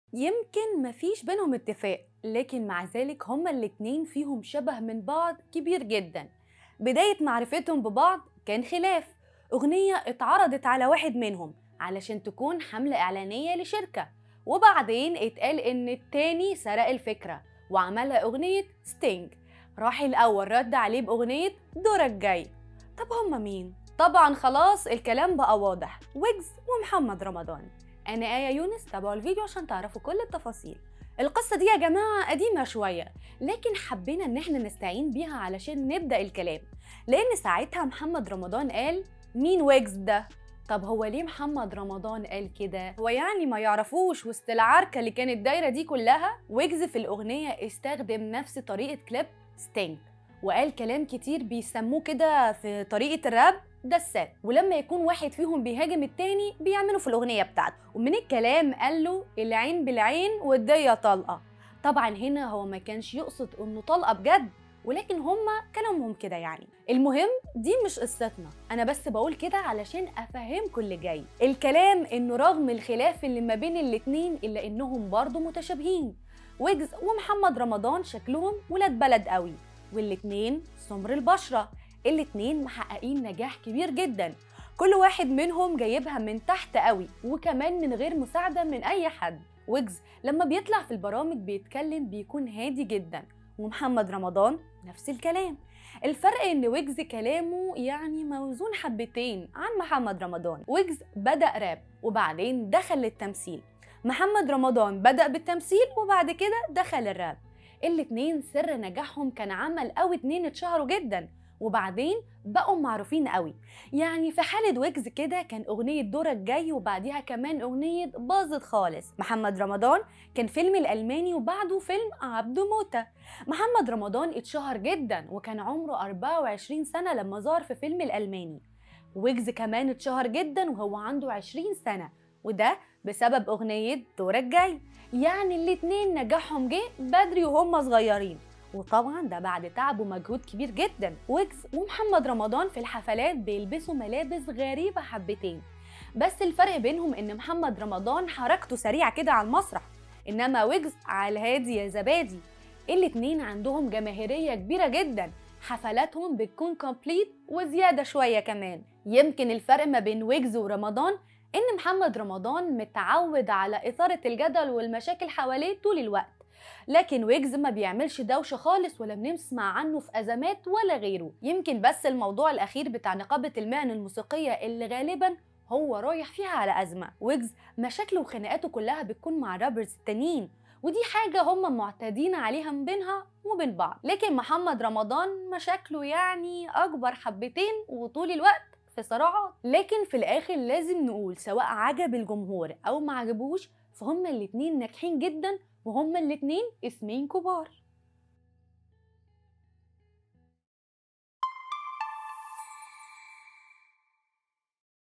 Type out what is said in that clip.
يمكن مفيش بينهم اتفاق لكن مع ذلك هما الاتنين فيهم شبه من بعض كبير جدا بداية معرفتهم ببعض كان خلاف أغنية اتعرضت على واحد منهم علشان تكون حملة إعلانية لشركة وبعدين اتقال إن التاني سرق الفكرة وعملها أغنية ستينج راح الأول رد عليه بأغنية دورك جاي طب هما مين؟ طبعا خلاص الكلام بقى واضح ويجز ومحمد رمضان أنا آية يونس تابعوا الفيديو عشان تعرفوا كل التفاصيل القصة دي يا جماعة قديمة شوية لكن حبينا إن احنا نستعين بيها علشان نبدأ الكلام لأن ساعتها محمد رمضان قال مين ويجز ده؟ طب هو ليه محمد رمضان قال كده؟ هو يعني ما يعرفوش وسط العركة اللي كانت دايرة دي كلها ويجز في الأغنية استخدم نفس طريقة كليب ستينج وقال كلام كتير بيسموه كده في طريقة الراب دسات ولما يكون واحد فيهم بيهاجم التاني بيعملوا في الأغنية بتاعته ومن الكلام قال له العين بالعين والدية طلقة طبعا هنا هو ما كانش يقصد انه طلقة بجد ولكن هما كلامهم كده يعني المهم دي مش قصتنا انا بس بقول كده علشان افهمكم اللي جاي الكلام انه رغم الخلاف اللي ما بين الاتنين الا انهم برضه متشابهين ويجز ومحمد رمضان شكلهم ولاد بلد قوي والاتنين سمر البشرة الاتنين محققين نجاح كبير جدا كل واحد منهم جايبها من تحت قوي وكمان من غير مساعدة من أي حد ويجز لما بيطلع في البرامج بيتكلم بيكون هادي جدا ومحمد رمضان نفس الكلام الفرق ان ويجز كلامه يعني موزون حبتين عن محمد رمضان ويجز بدأ راب وبعدين دخل للتمثيل محمد رمضان بدأ بالتمثيل وبعد كده دخل الراب الاتنين سر نجاحهم كان عمل أو اتنين اتشهروا جدا وبعدين بقوا معروفين قوي يعني في حالة ويجز كده كان أغنية دورك جاي وبعديها كمان أغنية باظت خالص محمد رمضان كان فيلم الألماني وبعده فيلم عبده موتة محمد رمضان اتشهر جدا وكان عمره 24 سنة لما ظهر في فيلم الألماني ويجز كمان اتشهر جدا وهو عنده 20 سنة وده بسبب أغنية دورك جاي يعني الاتنين نجاحهم جه بدري وهم صغيرين وطبعا ده بعد تعب ومجهود كبير جدا ويجز ومحمد رمضان في الحفلات بيلبسوا ملابس غريبة حبتين بس الفرق بينهم ان محمد رمضان حركته سريعة كده على المسرح انما ويجز على الهادي يا زبادي الاتنين عندهم جماهيرية كبيرة جدا حفلاتهم بتكون كومبليت وزيادة شوية كمان يمكن الفرق ما بين ويجز ورمضان ان محمد رمضان متعود على إثارة الجدل والمشاكل حواليه طول الوقت لكن ويجز ما بيعملش دوشه خالص ولا بنسمع عنه في ازمات ولا غيره يمكن بس الموضوع الاخير بتاع نقابه المهن الموسيقيه اللي غالبا هو رايح فيها على ازمه ويجز مشاكله وخناقاته كلها بتكون مع الرابرز التانيين ودي حاجة هم معتادين عليها من بينها وبين بعض لكن محمد رمضان مشاكله يعني أكبر حبتين وطول الوقت في صراعات لكن في الآخر لازم نقول سواء عجب الجمهور أو ما عجبوش فهم الاتنين ناجحين جدا وهما الاتنين اسمين كبار